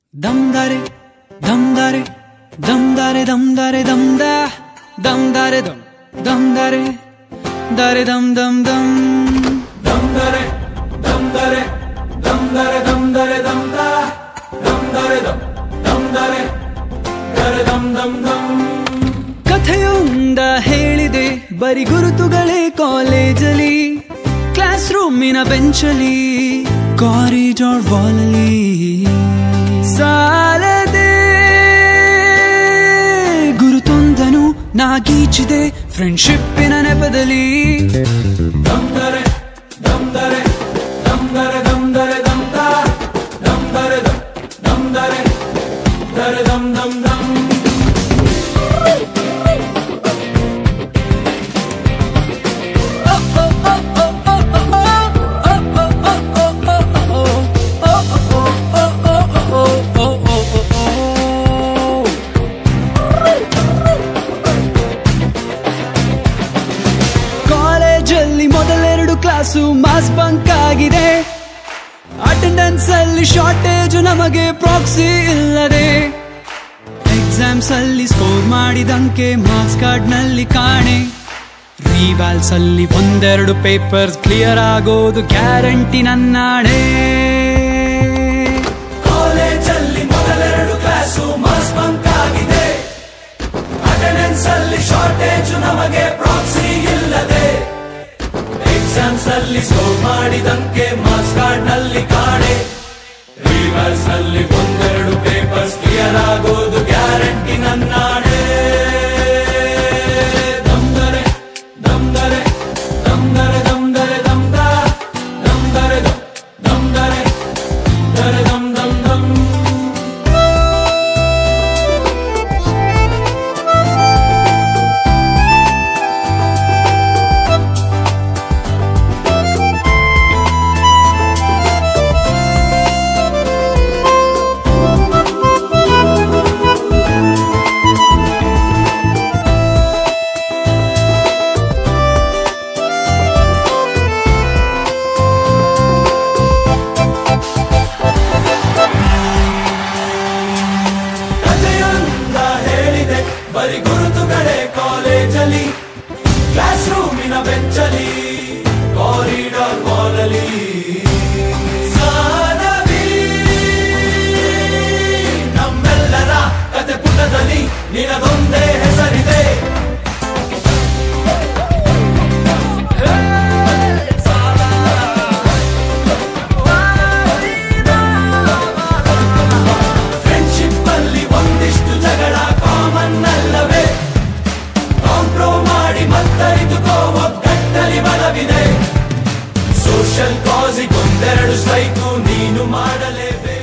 ದಮ್ದಾರೆ ದಮ್ದಾರೆ ದಮ್ದಾರೆ ದಮ್ದಾರೆ ದಮ್ದ ದಮ್ದಾರೆ ದಮ್ ದಮ್ದಾರೆ ದಾರೆ ದಮ್ ದಮ್ ದಮ್ ದಮ್ದರೆ ದಮ್ದರೆ ದಮ್ದರೆ ದಮ್ದರೆ ದಮ್ದ ದಮ್ದರೆ ದಮ್ ದಮ್ದರೆ ದರೆ ದಮ್ ದಮ್ ದಮ್ ಕಥೆಯೊಂದ ಹೇಳಿದೆ ಬರಿ ಗುರುತುಗಳೇ ಕಾಲೇಜಲ್ಲಿ ಕ್ಲಾಸ್ ರೂಮಿನ ಬೆಂಚಲ್ಲಿ ಕಾರಿಡಾರ್ ವಾಲಲ್ಲಿ ಸಾಲದೆ ಗುರುತೊಂದನು ನಾಗೀಚಿದೆ ಫ್ರೆಂಡ್ಶಿಪ್ಪಿನ ನೆಪದಲ್ಲಿ ದಮ್ದರೆ ದಮ್ದರೆ ದಮ್ದರೆ ದಮ್ದರೆ ದಮ್ದ ದಮ್ದರೆ ದಮ್ ದಮ್ದರೆ ದರೆ ದಮ್ ದಮ್ ದಮ್ ಕಾಲೇಜಲ್ಲಿ ಮೊದಲೆರಡು ಕ್ಲಾಸು ಮಾಸ್ ಬಂಕ್ ಆಗಿದೆ ಅಟೆಂಡೆನ್ಸ್ ಅಲ್ಲಿ ಶಾರ್ಟೇಜ್ ನಮಗೆ ಪ್ರಾಕ್ಸಿ ಇಲ್ಲದೆ ಎಕ್ಸಾಮ್ಸ್ ಅಲ್ಲಿ ಸ್ಕೋರ್ ಮಾಡಿದಂಕೆ ಮಾರ್ಕ್ಸ್ ಕಾರ್ಡ್ ನಲ್ಲಿ ಕಾಣೆ ರಿವ್ಯಾಲ್ಸ್ ಅಲ್ಲಿ ಒಂದೆರಡು ಪೇಪರ್ಸ್ ಕ್ಲಿಯರ್ ಆಗೋದು ಗ್ಯಾರಂಟಿ ನನ್ನಾಣೆ ಕಾಲೇಜಲ್ಲಿ ಮೊದಲೆರಡು ಕ್ಲಾಸು ಮಾಸ್ ಬಂಕ್ ಆಗಿದೆ ಅಟೆಂಡೆನ್ಸ್ ಅಲ್ಲಿ ಶಾರ್ಟೇಜ್ ನಮಗೆ ಪ್ರಾಕ್ಸಿ ಇಲ್ಲದೆ ಎಕ್ಸಾಮ್ಸ್ ಅಲ್ಲಿ ಸ್ಕೋರ್ ಮಾಡಿದಂಕೆ ಮಾರ್ಕ್ಸ್ ಕಾರ್ಡ್ ನಲ್ಲಿ ಕಾಣೆ ರಿವರ್ಸ್ ನಲ್ಲಿ ಒಂದೆರಡು ಪೇಪರ್ಸ್ ಕ್ಲಿಯರ್ ಆಗೋದು ಗ್ಯಾರಂಟಿ ನನ್ನಾಣೆ ದಮ್ದರೆ ದಮ್ದರೆ ದಮ್ದರೆ ದಮ್ದರೆ ದಮ್ದ ದಮ್ದರೆ ದಮ್ ದಮ್ದರೆ ದರೆ ದಮ್ ದಮ್ ದಮ್ ಕಥೆಯೊಂದ ಹೇಳಿದೆ ಬರಿ ಗುರುತುಗಳೇ ಕಾಲೇಜಲ್ಲಿ ಕ್ಲಾಸ್ ರೂಮಿನ ಬೆಂಚಲಿ ಕಾರಿಡಾರ್ ವಾಲಲ್ಲಿ ಸಾನವಿ ನಮ್ಮೆಲ್ಲರ ಕತೆ ಪುಟದಲ್ಲಿ ನಿನದೊಂದೇ ಹೆಸರಿದೆ ಫ್ರೆಂಡ್ಶಿಪ್ ಅಲ್ಲಿ ಒಂದಿಷ್ಟು ಜಗಳ ಕಾಮನ್ ಅಲ್ಲವೇ ಕಾಂಪ್ರೋ ಮಾಡಿ ಮತ್ತರಿದುಕೋ ಒಗ್ಗಟ್ಟಲಿ ಬಲವಿದೆ ಸೋಷಲ್ ಕಾಸಿಗೊಂದೆರಡು ಸ್ಟ್ರೈಕು ನೀನು ಮಾಡಲೇಬೇಕು